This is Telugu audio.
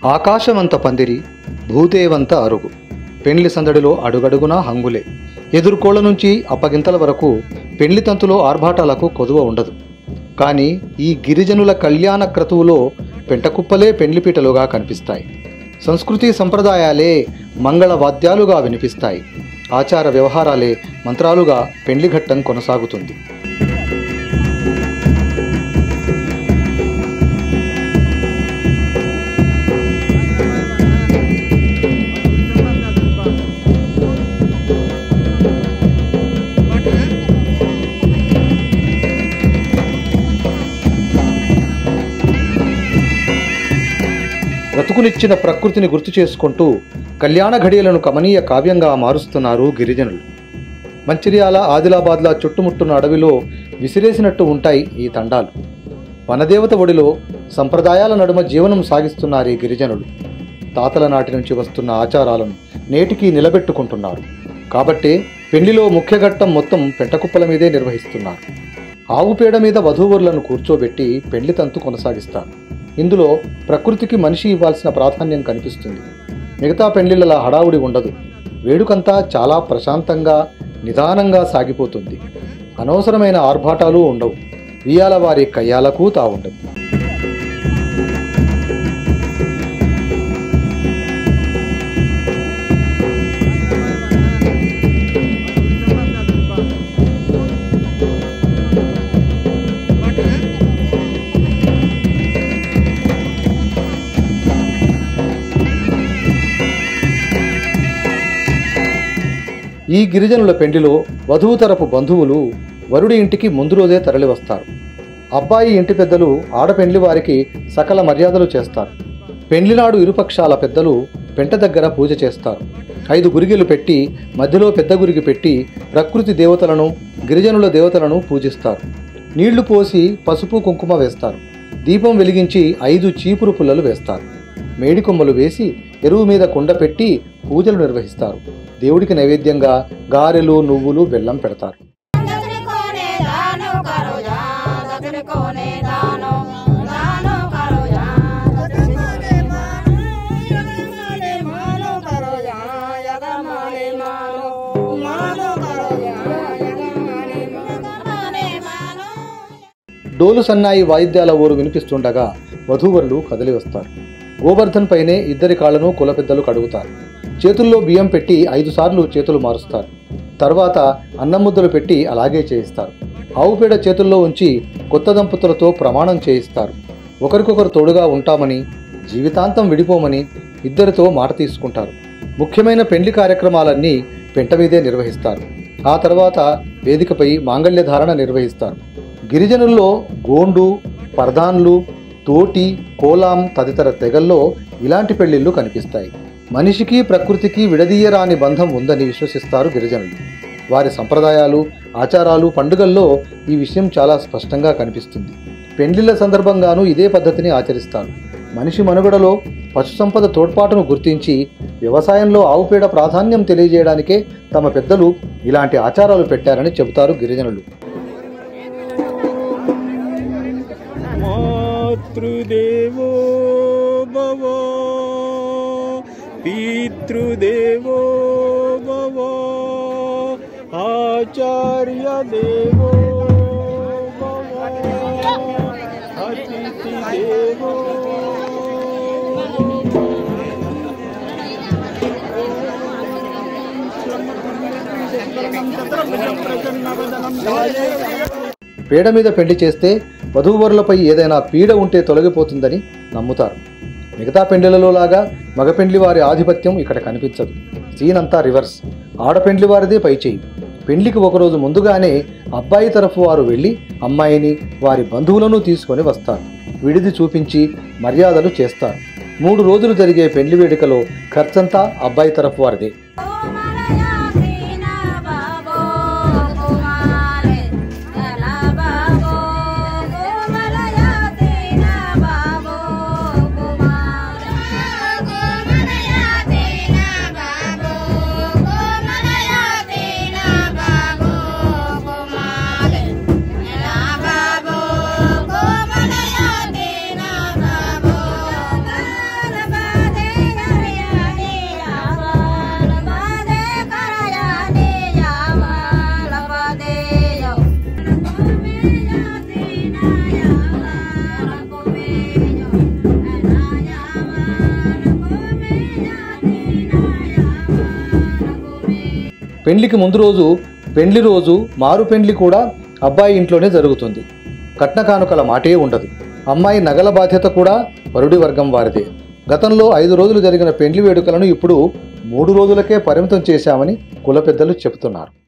ఆకాశమంత పందిరి భూదేవంత అరుగు పెండ్లి సందడిలో అడుగడుగునా హంగులే ఎదుర్కోళ్ల నుంచి అప్పగింతల వరకు పెండ్లి తంతులో ఆర్భాటాలకు కొదువ ఉండదు కానీ ఈ గిరిజనుల కళ్యాణ క్రతువులో పెంటకుప్పలే పెండ్లిపీటలుగా కనిపిస్తాయి సంస్కృతి సంప్రదాయాలే మంగళ వాద్యాలుగా వినిపిస్తాయి ఆచార వ్యవహారాలే మంత్రాలుగా పెండ్లి ఘట్టం కొనసాగుతుంది బ్రతుకునిచ్చిన ప్రకృతిని గుర్తు చేసుకుంటూ కళ్యాణ ఘడియలను కమనీయ కావ్యంగా మారుస్తున్నారు గిరిజనులు మంచిర్యాల ఆదిలాబాద్ల చుట్టుముట్టున్న అడవిలో విసిరేసినట్టు ఉంటాయి ఈ తండాలు వనదేవత ఒడిలో సంప్రదాయాల నడుమ జీవనం సాగిస్తున్నారు ఈ గిరిజనులు తాతల నాటి నుంచి వస్తున్న ఆచారాలను నేటికి నిలబెట్టుకుంటున్నారు కాబట్టే పెళ్లిలో ముఖ్య ఘట్టం మొత్తం పెంటకుప్పల మీదే నిర్వహిస్తున్నారు ఆవు పేడ మీద వధూవరులను కూర్చోబెట్టి పెళ్లి తంతు కొనసాగిస్తారు ఇందులో ప్రకృతికి మనిషి ఇవ్వాల్సిన ప్రాధాన్యం కనిపిస్తుంది మిగతా పెళ్లిళ్ళలా హడావుడి ఉండదు వేడుకంతా చాలా ప్రశాంతంగా నిదానంగా సాగిపోతుంది అనవసరమైన ఆర్భాటాలు ఉండవు వియాల వారి కయ్యాలకు తావుండదు ఈ గిరిజనుల పెండిలో వధువు తరపు బంధువులు వరుడి ఇంటికి ముందు రోజే తరలివస్తారు అబ్బాయి ఇంటి పెద్దలు ఆడపెండ్లి వారికి సకల మర్యాదలు చేస్తారు పెండ్లినాడు ఇరుపక్షాల పెద్దలు పెంట దగ్గర పూజ చేస్తారు ఐదు గురిగిలు పెట్టి మధ్యలో పెద్ద గురిగి పెట్టి ప్రకృతి దేవతలను గిరిజనుల దేవతలను పూజిస్తారు నీళ్లు పోసి పసుపు కుంకుమ వేస్తారు దీపం వెలిగించి ఐదు చీపురు పుల్లలు వేస్తారు మేడి కొమ్మలు వేసి ఎరువు మీద కుండ పెట్టి పూజలు నిర్వహిస్తారు దేవుడికి నైవేద్యంగా గారెలు నువ్వులు బెల్లం పెడతారు దసరి కోనే దాను కరోజా దసరి కోనే దాను దాను కరోజా దసరి కోనే మాను యగమానే మాను కరోజా యగమానే మాను మాను కరోజా యగమానే మాను మాను డోలు సన్నాయి వాయిద్యాల ఊరు వినిపిస్తుండగా వధూవరులు కదిలి వస్తారు గోవర్ధన్ పైనే ఇద్దరి కాళ్లను కులపెద్దలు కడుగుతారు చేతుల్లో బియ్యం పెట్టి ఐదు సార్లు చేతులు మారుస్తారు తర్వాత అన్నం ముద్దలు పెట్టి అలాగే చేయిస్తారు ఆవు పేడ చేతుల్లో ఉంచి కొత్త దంపతులతో ప్రమాణం చేయిస్తారు ఒకరికొకరు తోడుగా ఉంటామని జీవితాంతం విడిపోమని ఇద్దరితో మాట తీసుకుంటారు ముఖ్యమైన పెండ్లి కార్యక్రమాలన్నీ పెంట మీదే నిర్వహిస్తారు ఆ తర్వాత వేదికపై మాంగళ్య ధారణ నిర్వహిస్తారు గిరిజనుల్లో గోండు పర్దాన్లు తోటి కోలాం తదితర తెగల్లో ఇలాంటి పెళ్లిళ్ళు కనిపిస్తాయి మనిషికి ప్రకృతికి విడదీయరాని బంధం ఉందని విశ్వసిస్తారు గిరిజనులు వారి సంప్రదాయాలు ఆచారాలు పండుగల్లో ఈ విషయం చాలా స్పష్టంగా కనిపిస్తుంది పెండ్లిళ్ళ సందర్భంగానూ ఇదే పద్ధతిని ఆచరిస్తారు మనిషి మనుగడలో పశుసంపద తోడ్పాటును గుర్తించి వ్యవసాయంలో ఆవుపేడ ప్రాధాన్యం తెలియజేయడానికే తమ పెద్దలు ఇలాంటి ఆచారాలు పెట్టారని చెబుతారు గిరిజనులు మాతృదేవో భవ పితృదేవో భవ ఆచార్య దేవో భవ అతిథి దేవో పేడ మీద పెళ్లి చేస్తే వధూవరులపై ఏదైనా పీడ ఉంటే తొలగిపోతుందని నమ్ముతారు మిగతా పెండ్లిలలో లాగా మగ పెండ్లి వారి ఆధిపత్యం ఇక్కడ కనిపించదు సీన్ అంతా రివర్స్ ఆడపెండ్లి వారిదే పైచేయి పెండ్లికి ఒకరోజు ముందుగానే అబ్బాయి తరఫు వారు వెళ్ళి అమ్మాయిని వారి బంధువులను తీసుకొని వస్తారు విడిది చూపించి మర్యాదలు చేస్తారు మూడు రోజులు జరిగే పెండ్లి వేడుకలో ఖర్చంతా అబ్బాయి తరఫు వారిదే కోమలయా సీనా బాబో కుమారే ఎలా బాబో కోమలయా సీనా బాబో కుమారే కోమలయా సీనా బాబో కోమలయా సీనా బాబో కుమారే ఎలా బాబో కోమలయా సీనా బాబో పెండ్లికి ముందు రోజు పెండ్లి రోజు మారు పెండ్లి కూడా అబ్బాయి ఇంట్లోనే జరుగుతుంది కట్న కానుకల మాటే ఉండదు అమ్మాయి నగల బాధ్యత కూడా వరుడి వర్గం వారిదే గతంలో ఐదు రోజులు జరిగిన పెండ్లి వేడుకలను ఇప్పుడు మూడు రోజులకే పరిమితం చేశామని కుల పెద్దలు చెబుతున్నారు